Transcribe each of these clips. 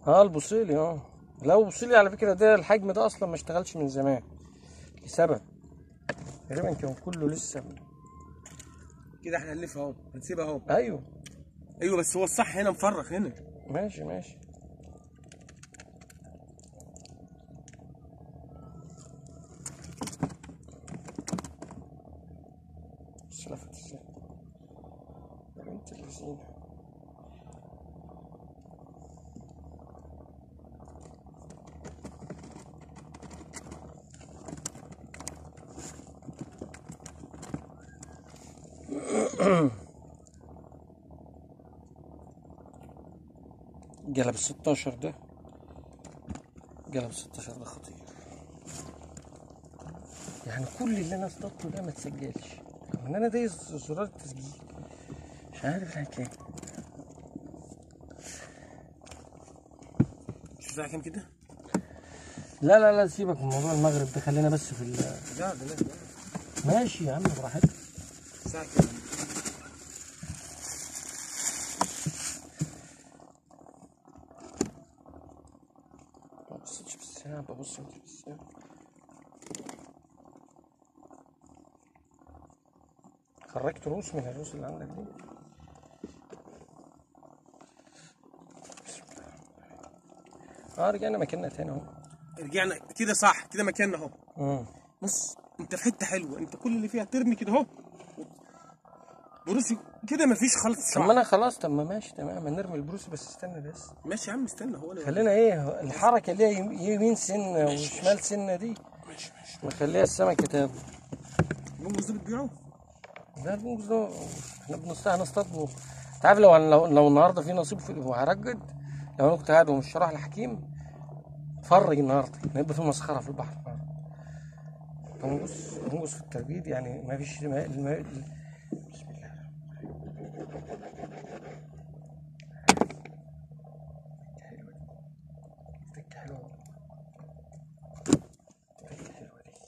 اه البوصيلي اه لو بوصيلي على فكره ده الحجم ده اصلا ما اشتغلش من زمان لسبب تقريبا كان كله لسه كده احنا هنلفها اهو هنسيبها اهو ايوه ايوه بس هو الصح هنا مفرغ هنا ماشي ماشي بس لفت ازاي يا بنت اللذينة قلب الستاشر ده قلب الستاشر ده خطير يعني كل اللي انا اصطدته ده ما تسجلش رغم ان انا دايس زرار التسجيل مش عارف الحكايه شوف الساعه كام كده لا لا لا سيبك من موضوع المغرب ده خلينا بس في ال- لا ده لازم ماشي يا عم براحتك الساعه كام ما ببصش في الساعه ببص في الساعه خرجت روس من الروس اللي عندك دي بسم الله. اه رجعنا مكاننا تاني اهو رجعنا كده صح كده مكاننا اهو مم. بص انت في حته حلوه انت كل اللي فيها ترمي كده اهو بروسي كده مفيش خالص طب ما انا خلاص طب ما ماشي تمام نرمي البروس بس استنى بس ماشي يا عم استنى هو انا خلينا ايه الحركه اللي هي يم- يمين سنه وشمال سنه دي ماشي ماشي نخليها السمكه تاخد المنجز ده بتبيعه لا البونجز ده احنا بنصطاد هنصطاد به انت عارف لو لو, لو النهارده في نصيب في وهرجد لو انا كنت قاعد ومش رايح لحكيم اتفرج النهارده هيبقى في مسخره في البحر النهارده بونجز بونجز في التربيد يعني ما فيش ما ما بسم الله تكة حلوة تكة حلوة دي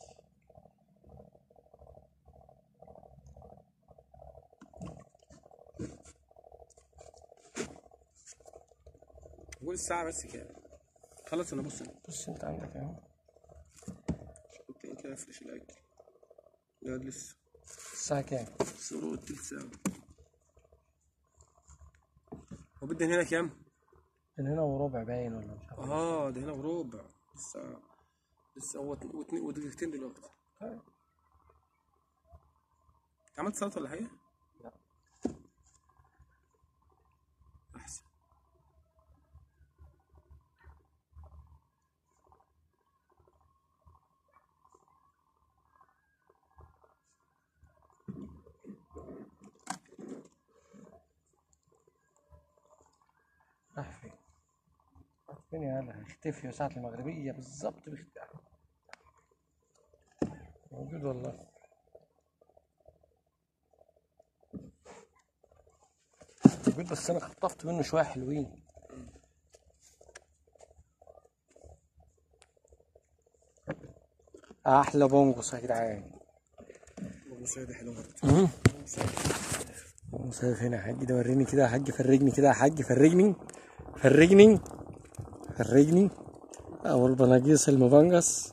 قول الساعه بس كده خلاص انا بص بص انت عندك اهو اوكي كده افرش الاكل لا لسه الساعة كام؟ صورة تلت ساعة هو بدنا هنا كام؟ من هنا وربع باين ولا مش عارف اه ده هنا وربع لسه لسه هو اتنين- واتنين- ودقيقتين دلوقتي طيب. عملت سلطة ولا حاجة؟ لا. أحسن راح فين؟ راح فين يا هلا هيختفي ساعة المغربية بالظبط بيختفي موجود والله موجود بس انا خطفت منه شوية حلوين احلى بونجوس يا جدعان والله حلوة برضه مسافر هنا يا حاج ده وريني كده يا حاج فرجني كده يا حاج فرجني فرجني فرجني اول بناقيس المبنجس